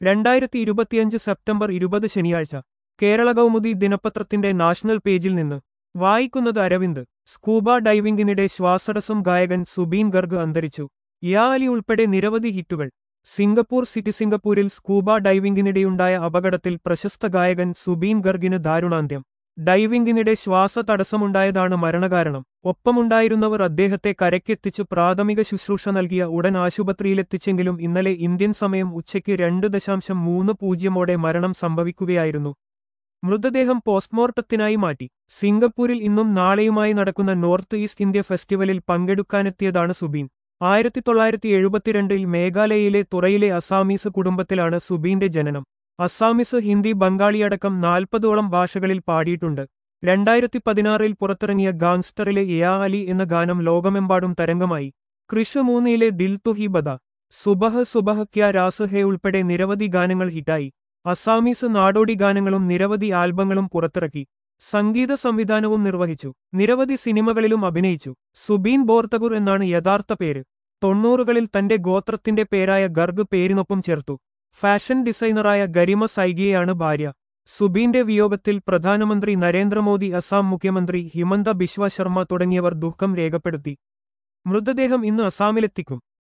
രണ്ടായിരത്തി ഇരുപത്തിയഞ്ച് സെപ്റ്റംബർ ഇരുപത് ശനിയാഴ്ച കേരള കൗമുദി ദിനപത്രത്തിന്റെ നാഷണൽ പേജിൽ നിന്ന് വായിക്കുന്നത് അരവിന്ദ് സ്കൂബ ഡൈവിംഗിനിടെ ശ്വാസടസം ഗായകൻ സുബീൻ ഗർഗ് അന്തരിച്ചു യാ അലി ഉൾപ്പെടെ നിരവധി ഹിറ്റുകൾ സിംഗപ്പൂർ സിറ്റി സിംഗപ്പൂരിൽ സ്കൂബ ഡൈവിംഗിനിടെയുണ്ടായ അപകടത്തിൽ പ്രശസ്ത ഗായകൻ സുബീൻ ഗർഗിന് ദാരുണാന്ത്യം ഡൈവിംഗിനിടെ ശ്വാസ തടസ്സമുണ്ടായതാണ് മരണകാരണം ഒപ്പമുണ്ടായിരുന്നവർ അദ്ദേഹത്തെ കരയ്ക്കെത്തിച്ച് പ്രാഥമിക ശുശ്രൂഷ നൽകിയ ഉടൻ ആശുപത്രിയിലെത്തിച്ചെങ്കിലും ഇന്നലെ ഇന്ത്യൻ സമയം ഉച്ചയ്ക്ക് രണ്ട് ദശാംശം മൂന്ന് പൂജ്യമോടെ മരണം സംഭവിക്കുകയായിരുന്നു മൃതദേഹം പോസ്റ്റ്മോർട്ടത്തിനായി മാറ്റി സിംഗപ്പൂരിൽ ഇന്നും നാളെയുമായി നടക്കുന്ന നോർത്ത് ഈസ്റ്റ് ഇന്ത്യ ഫെസ്റ്റിവലിൽ പങ്കെടുക്കാനെത്തിയതാണ് സുബീൻ ആയിരത്തി തൊള്ളായിരത്തി എഴുപത്തിരണ്ടിൽ മേഘാലയയിലെ തുറയിലെ അസാമീസ് കുടുംബത്തിലാണ് സുബീന്റെ ജനനം അസാമീസ് ഹിന്ദി ബംഗാളിയടക്കം നാൽപ്പതോളം ഭാഷകളിൽ പാടിയിട്ടുണ്ട് രണ്ടായിരത്തി പതിനാറിൽ പുറത്തിറങ്ങിയ ഗാങ്സ്റ്ററിലെ യാ അലി എന്ന ഗാനം ലോകമെമ്പാടും തരംഗമായി കൃഷ് മൂന്നിയിലെ ദിൽ തുഹി ബദ സുബഹ സുബഹ ക്യാ രാസ് ഹേ ഉൾപ്പെടെ നിരവധി ഗാനങ്ങൾ ഹിറ്റായി അസാമീസ് നാടോടി ഗാനങ്ങളും നിരവധി ആൽബങ്ങളും പുറത്തിറക്കി സംഗീത സംവിധാനവും നിർവഹിച്ചു നിരവധി സിനിമകളിലും അഭിനയിച്ചു സുബീൻ ബോർത്തഗുർ എന്നാണ് യഥാർത്ഥ പേര് തൊണ്ണൂറുകളിൽ തന്റെ ഗോത്രത്തിന്റെ പേരായ ഗർഗ് പേരിനൊപ്പം ചേർത്തു ഫാഷൻ ഡിസൈനറായ ഗരിമ സൈഗിയെയാണ് ഭാര്യ സുബീന്റെ വിയോഗത്തിൽ പ്രധാനമന്ത്രി നരേന്ദ്രമോദി അസാം മുഖ്യമന്ത്രി ഹിമന്ത ബിശ്വ ശർമ്മ തുടങ്ങിയവർ ദുഃഖം രേഖപ്പെടുത്തി മൃതദേഹം ഇന്ന് അസാമിലെത്തിക്കും